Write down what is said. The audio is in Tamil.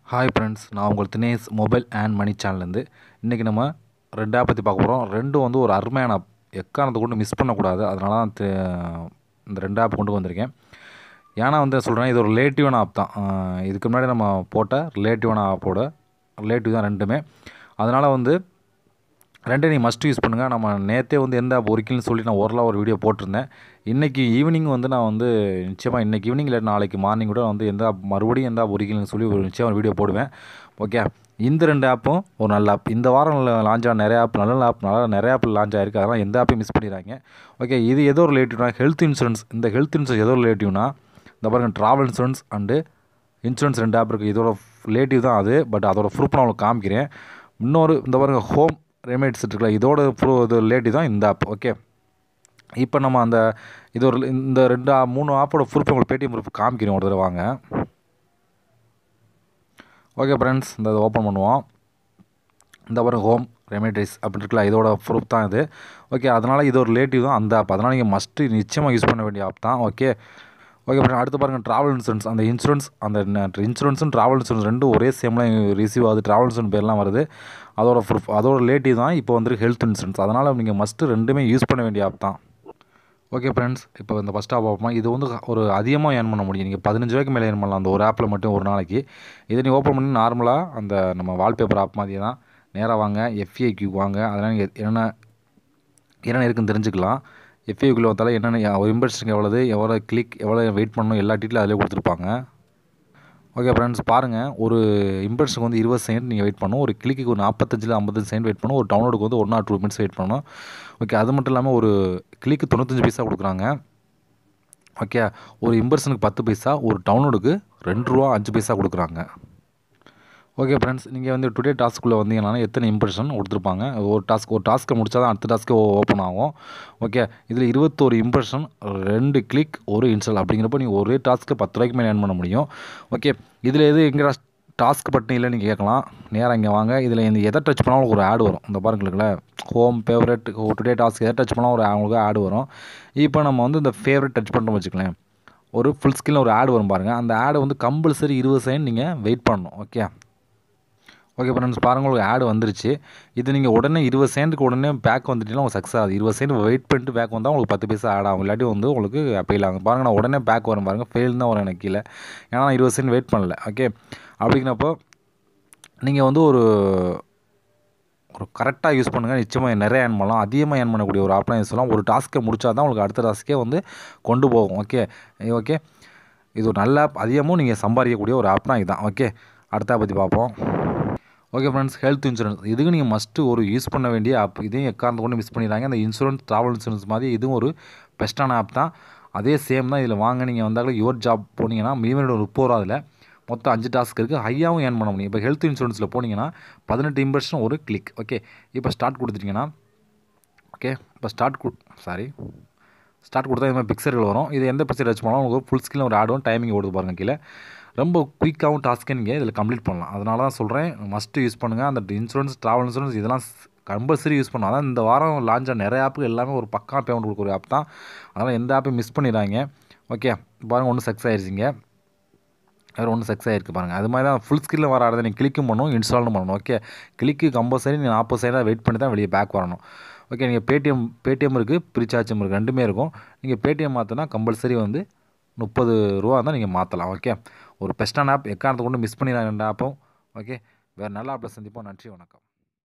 ஹாய் ஃப்ரெண்ட்ஸ் நான் உங்கள் தினேஷ் மொபைல் அண்ட் மணி சேனல்லேருந்து இன்றைக்கி நம்ம ரெண்டு ஆப் பற்றி பார்க்க போகிறோம் ரெண்டும் வந்து ஒரு அருமையான ஆப் எக்காரணத்தை கொண்டு மிஸ் பண்ணக்கூடாது அதனால தான் தி- இந்த ரெண்டு ஆப் கொண்டு வந்திருக்கேன் ஏன்னா வந்து சொல்கிறேன் இது ஒரு ரிலேட்டிவான ஆப் தான் ஆஹ் இதுக்கு முன்னாடி நம்ம போட்ட ரிலேட்டிவான ஆப்போட ரிலேட்டிவ் தான் ரெண்டுமே அதனால் வந்து ரெண்டையும் நீ மஸ்ட் யூஸ் பண்ணுங்கள் நம்ம நேற்றே வந்து எந்த ஆப் ஒரிக்கல்னு சொல்லி நான் ஓரலாக ஒரு வீடியோ போட்டிருந்தேன் இன்றைக்கி ஈவினிங் வந்து நான் வந்து நிச்சயமாக இன்றைக்கி ஈவினிங் இல்லை நாளைக்கு மார்னிங் கூட வந்து எந்த ஆப் மறுபடியும் எந்த ஆப் ஒரிக்கல்னு சொல்லி ஒரு நிச்சயம் ஒரு வீடியோ போடுவேன் ஓகே இந்த ரெண்டு ஆப்பும் ஒரு நல்ல ஆப் இந்த வாரம் லான்ச் ஆன நிறைய ஆப் நல்ல ஆப் நல்லா நிறைய ஆப் லான்ச் ஆயிருக்கு அதெல்லாம் எந்த ஆப்பையும் மிஸ் பண்ணிடுறாங்க ஓகே இது எதோ ரிலேட்டிவ்னா ஹெல்த் இன்சூரன்ஸ் இந்த ஹெல்த் இன்சூரன்ஸ் எதோ ரிலேட்டிவ்னா இந்த பாருங்க ட்ராவல் இன்சூரன்ஸ் அண்டு இன்சூரன்ஸ் ரெண்டு ஆப் இருக்குது இதோட ரிலேட்டிவ் தான் அது பட் அதோட ப்ரூஃப் நான் உங்களுக்கு காமிக்கிறேன் இன்னொரு இந்த பாருங்க ஹோம் ரெமெடிஸ் இருக்குல்ல இதோட ப்ரூ இது ரிலேட்டிவ் தான் இந்த ஆப் ஓகே இப்போ நம்ம அந்த இது ஒரு இந்த ரெண்டு ஆ- மூணு ஆப்போட ப்ரூஃப் உங்களுக்கு பேடிஎம் ப்ரூஃப் காமிக்கிறேன் ஒரு தடவை வாங்க ஓகே ஃப்ரெண்ட்ஸ் இந்த இதை ஓப்பன் பண்ணுவோம் இந்த பாருங்க ஹோம் ரெமெடிஸ் அப்படி இருக்குல்ல இதோட ப்ரூஃப் தான் இது ஓகே அதனால் இது ஒரு ரிலேட்டிவ் தான் அந்த ஆப் அதனால் நீங்கள் மஸ்ட்டு நிச்சயமாக யூஸ் பண்ண வேண்டிய ஆப் தான் ஓகே ஓகே ஃப்ரெண்ட் அடுத்து பாருங்கள் ட்ராவல் இன்சூரன்ஸ் அந்த இன்சூரன்ஸ் அந்த இன்சூரன்ஸும் ட்ராவல் இன்சூரன்ஸ் ரெண்டும் ஒரே சேமில் ரிசீவ் ஆகுது ட்ராவல் இன்சூரன்ஸ் பேர்லாம் வருது அதோட ப்ரூஃப் அதோட ரிலேட்டிவ் தான் இப்போ வந்து ஹெல்த் இன்சூரன்ஸ் அதனால் நீங்கள் மஸ்ட்டு ரெண்டுமே யூஸ் பண்ண வேண்டிய ஆப் தான் ஓகே ஃப்ரெண்ட்ஸ் இப்போ இந்த ஃபஸ்ட் ஆப் பார்ப்போம் இது வந்து ஒரு அதிகமாக ஏர்ன் பண்ண முடியும் நீங்கள் பதினஞ்சு ரூபாய்க்கு மேலே ஏர்ன் பண்ணலாம் அந்த ஒரு ஆப்பில் மட்டும் ஒரு நாளைக்கு இதை நீங்கள் ஓப்பன் பண்ணி நார்மலாக அந்த நம்ம வால்பேப்பர் ஆப் மாதிரியே தான் நேராக வாங்க எஃப்ஏக்யூ வாங்க அதெல்லாம் நீங்கள் என்னென்ன என்னென்ன இருக்குன்னு தெரிஞ்சுக்கலாம் எஃப்ஏக்குள்ளே வந்தாலும் என்னென்ன ஒரு இம்பர்ஷனுக்கு எவ்வளவு எவ்வளோ கிளிக் எவ்வளோ வெயிட் பண்ணணும் எல்லா டீட்டெயிலும் அதிலே கொடுத்துருப்பாங்க ஓகே ஃப்ரெண்ட்ஸ் பாருங்கள் ஒரு இம்பர்ஷனுக்கு வந்து இருபது செகண்ட் நீங்கள் வெயிட் பண்ணணும் ஒரு கிளிக்கு ஒரு நாற்பத்தஞ்சில் ஐம்பத்தஞ்சு செகண்ட் வெயிட் பண்ணணும் ஒரு டவுன்லோடுக்கு வந்து one or two minutes wait பண்ணணும் ஓகே அது மட்டும் இல்லாமல் ஒரு கிளிக்கு தொண்ணூத்தஞ்சு பைசா கொடுக்குறாங்க ஓகே ஒரு இம்பர்ஷனுக்கு பத்து பைசா ஒரு டவுன்லோடுக்கு ரெண்டு ரூபா அஞ்சு பைசா கொடுக்குறாங்க ஓகே ஃப்ரெண்ட்ஸ் நீங்கள் வந்து டுடே டாஸ்க்குள்ளே வந்தீங்கன்னா எத்தனை இம்ப்ரெஷன் கொடுத்துருப்பாங்க ஒரு டாஸ்க் ஒரு டாஸ்க்கை முடிச்சா தான் அடுத்த டாஸ்க்கு ஓப்பன் ஆகும் ஓகே இதில் இருபத்தோரு இம்ப்ரெஷன் ரெண்டு கிளிக் ஒரு இன்ஸ்டால் அப்படிங்கிறப்போ நீங்கள் ஒரே டாஸ்க்கு பத்து ரூபாய்க்கு மேலே ஏர்ன் பண்ண முடியும் ஓகே இதில் எது எங்கே டாஸ்க் பட்டன் இல்லை நீங்கள் கேட்கலாம் நேராக இங்கே வாங்க இதில் இந்த எதை டச் பண்ணாலும் ஒரு ஆடு வரும் இந்த பாருங்களேன் ஹோம் ஃபேவரட் டுடே டாஸ்க் எதை டச் பண்ணாலும் ஒரு அவங்களுக்கு ஆடு வரும் இப்போ நம்ம வந்து இந்த ஃபேவரட் டச் பண்ணுறோம் வச்சுக்கலாம் ஒரு ஃபுல் ஸ்கில்ல ஒரு ஆடு வரும் பாருங்கள் அந்த ஆடை வந்து கம்பல்சரி இருபது செகண்ட் நீங்கள் வெயிட் பண்ணணும் ஓகே ஓகே ஃப்ரெண்ட்ஸ் பாருங்கள் உங்களுக்கு ஆடு வந்துருச்சு இது நீங்கள் உடனே இருபது செகண்டுக்கு உடனே பேக் வந்துட்டீங்கன்னா உங்களுக்கு சக்ஸஸ் ஆகுது இருபது செகண்ட் வெயிட் பண்ணிட்டு பேக் வந்தால் உங்களுக்கு பத்து பைசா ஆட் ஆகும் இல்லாட்டி வந்து உங்களுக்கு ஃபெயில் ஆகும் பாருங்கள் நான் உடனே பேக் வரும் பாருங்கள் ஃபெயில் தான் வரும் எனக்கு கீழே ஏன்னா நான் இருபது செகண்ட் வெயிட் பண்ணல ஓகே அப்படிங்கிறப்போ நீங்கள் வந்து ஒரு ஒரு கரெக்டாக யூஸ் பண்ணுங்கள் நிச்சயமாக நிறைய ஏர்ன் பண்ணலாம் அதிகமாக ஏர்ன் பண்ணக்கூடிய ஒரு ஆப்லாம் யூஸ் பண்ணலாம் ஒரு டாஸ்க்கை முடிச்சா தான் உங்களுக்கு அடுத்த டாஸ்க்கே வந்து கொண்டு போகும் ஓகே ஓகே இது ஒரு நல்ல ஆப் அதிகமும் நீங்கள் சம்பாதிக்கக்கூடிய ஒரு ஆப் தான் இதுதான் ஓகே அடுத்த ஆப் பற்றி பார்ப்போம் ஓகே ஃப்ரெண்ட்ஸ் ஹெல்த் இன்சூரன்ஸ் இதுக்கு நீங்கள் மஸ்ட்டு ஒரு யூஸ் பண்ண வேண்டிய ஆப் இதையும் எக்காரணத்தை கொண்டு மிஸ் பண்ணிடுறாங்க அந்த இன்சூரன்ஸ் ட்ராவல் இன்சூரன்ஸ் மாதிரி இதுவும் ஒரு பெஸ்ட்டான ஆப் தான் அதே சேம் தான் இதில் வாங்க நீங்கள் வந்தாலும் யுவர் ஜாப் போனீங்கன்னா மினிமம் ஒரு முப்பது ரூபா அதில் மொத்தம் அஞ்சு டாஸ்க் இருக்குது ஹையாகவும் ஏர்ன் பண்ண முடியும் இப்போ ஹெல்த் இன்சூரன்ஸில் போனீங்கன்னா பதினெட்டு இம்பர்ஷன் ஒரு கிளிக் ஓகே இப்போ ஸ்டார்ட் கொடுத்துட்டிங்கன்னா ஓகே இப்போ ஸ்டார்ட் கு சாரி ஸ்டார்ட் கொடுத்தா இது மாதிரி பிக்சர்கள் வரும் இது எந்த பிக்சர் டச் பண்ணாலும் உங்களுக்கு ஃபுல் ஸ்கில் ஒரு ஆடும் டைமிங் ஓடுது பாருங்க கீழே ரொம்ப குயிக்காகவும் டாஸ்க்கை நீங்கள் இதில் கம்ப்ளீட் பண்ணலாம் அதனால தான் சொல்கிறேன் மஸ்ட்டு யூஸ் பண்ணுங்கள் அந்த இன்சூரன்ஸ் ட்ராவல் இன்சூரன்ஸ் இதெல்லாம் கம்பல்சரி யூஸ் பண்ணலாம் அதான் இந்த வாரம் லான்ச் ஆன நிறைய ஆப்பு எல்லாமே ஒரு பக்கா பேமெண்ட் கொடுக்குற ஆப் தான் அதனால் எந்த ஆப்பையும் மிஸ் பண்ணிடுறாங்க ஓகே பாருங்கள் ஒன்றும் சக்ஸஸ் ஆயிடுச்சிங்க வேறு ஒன்றும் சக்ஸஸ் ஆகிருக்கு பாருங்கள் அது மாதிரி தான் ஃபுல் ஸ்கில்லில் வர ஆடுறதை நீங்கள் கிளிக்கும் பண்ணணும் இன்ஸ்டாலும் பண்ணணும் ஓகே கிளிக்கு கம்பல்சரி நீங்கள் நாற்பது செகண்டாக வெயிட் பண்ணி தான் வெளியே பேக் வரணும் ஓகே நீங்கள் பேடிஎம் பேடிஎம் இருக்குது ப்ரீசார்ஜும் இருக்குது ரெண்டுமே இருக்கும் நீங்கள் பேடிஎம் மாற்றினா கம்பல்சரி வந்து முப்பது ரூபா இருந்தால் நீங்கள் மாற்றலாம் ஓகே ஒரு பெஸ்ட்டான ஆப் எக்காரணத்தை கொண்டு மிஸ் பண்ணிடுறாங்க ரெண்டு ஆப்பும் ஓகே வேறு நல்ல ஆப்பில் சந்திப்போம் நன்றி வணக்கம்